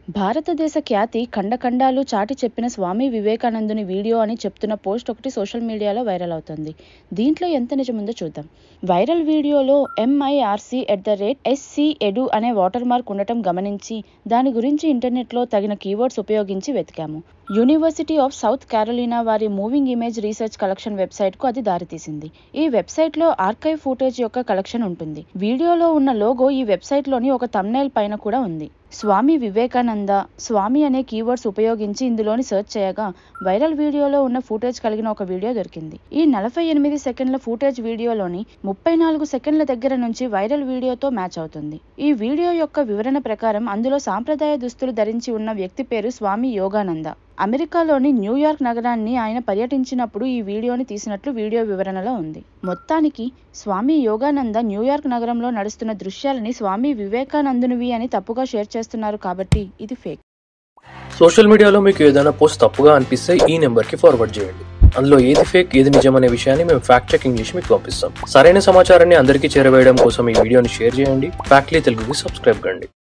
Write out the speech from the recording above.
భారతదేశ ఖ్యాతి ఖండఖండాలు చాటి చెప్పిన స్వామి వివేకానందుని వీడియో అని చెప్తున్న పోస్ట్ ఒకటి సోషల్ మీడియాలో వైరల్ అవుతుంది దీంట్లో ఎంత నిజముందో చూద్దాం వైరల్ వీడియోలో MIRC at the rate SC edu అనే వాటర్ మార్క్ ఉండటం గమనించి దాని గురించి ఇంటర్నెట్లో తగిన కీవర్డ్స్ ఉపయోగించి వెతికాము యూనివర్సిటీ ఆఫ్ సౌత్ క్యారోలినా వారి మూవింగ్ ఇమేజ్ రీసెర్చ్ కలెక్షన్ వెబ్సైట్కు అది దారితీసింది ఈ వెబ్సైట్లో ఆర్కైవ్ ఫుటేజ్ యొక్క కలెక్షన్ ఉంటుంది వీడియోలో ఉన్న లోగో ఈ వెబ్సైట్లోని ఒక తమ్నైల్ పైన కూడా ఉంది స్వామి వివేకానంద స్వామి అనే కీవర్డ్స్ ఉపయోగించి ఇందులోని సెర్చ్ చేయగా వైరల్ వీడియోలో ఉన్న ఫుటేజ్ కలిగిన ఒక వీడియో దొరికింది ఈ నలభై ఎనిమిది సెకండ్ల ఫుటేజ్ వీడియోలోని ముప్పై నాలుగు సెకండ్ల దగ్గర నుంచి వైరల్ వీడియోతో మ్యాచ్ అవుతుంది ఈ వీడియో యొక్క వివరణ ప్రకారం అందులో సాంప్రదాయ దుస్తులు ధరించి ఉన్న వ్యక్తి పేరు స్వామి యోగానంద అమెరికాలోని న్యూయార్క్ నగరాన్ని ఆయన పర్యటించినప్పుడు ఈ వీడియోని తీసినట్లు వీడియో వివరణలో ఉంది మొత్తానికి స్వామి యోగానంద న్యూయార్క్ నగరంలో నడుస్తున్న దృశ్యాలని స్వామి వివేకానందునివి అని తప్పుగా షేర్ చేస్తున్నారు కాబట్టి ఇది ఫేక్ సోషల్ మీడియాలో మీకు ఏదైనా పోస్ట్ తప్పుగా అనిపిస్తే ఈ నెంబర్కి ఫార్వర్డ్ చేయండి అందులో ఏది ఫేక్ ఏది నిజం అనే విషయాన్ని మేము ఫ్యాక్ట్ చెక్ ఇంగ్లీష్ మీకు పంపిస్తాం సరైన సమాచారాన్ని అందరికీ చేరవేయడం కోసం ఈ వీడియోని షేర్ చేయండి ఫ్యాక్ట్లీ తెలుగుకి సబ్స్క్రైబ్ కండి